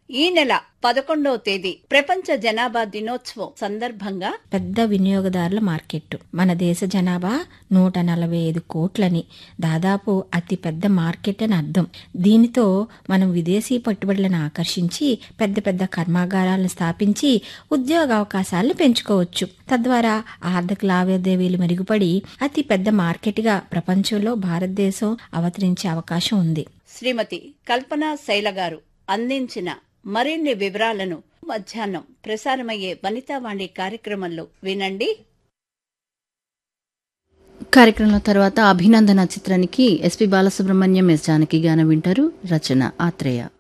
ఈ నెల పదకొండవ తేదీ ప్రపంచ జనాభా దినోత్సవం సందర్భంగా పెద్ద వినియోగదారుల మార్కెట్ మన దేశ జనాభా నూట నలభై ఐదు కోట్లని దాదాపు అతి పెద్ద మార్కెట్ అని అర్థం దీనితో మనం విదేశీ పెట్టుబడులను ఆకర్షించి పెద్ద పెద్ద కర్మాగారాలను స్థాపించి ఉద్యోగ అవకాశాలను పెంచుకోవచ్చు తద్వారా ఆర్థిక లావాదేవీలు మెరుగుపడి అతి పెద్ద మార్కెట్గా ప్రపంచంలో భారతదేశం అవతరించే అవకాశం ఉంది శ్రీమతి కల్పన శైల గారు అందించిన మరిన్ని వివరాలను మధ్యాహ్నం ప్రసారమయ్యే వనితావాణి కార్యక్రమంలో వినండి కార్యక్రమంలో తర్వాత అభినందన చిత్రానికి ఎస్పి బాలసుబ్రహ్మణ్యం ఎస్ జానకి గానం వింటారు రచన ఆత్రేయ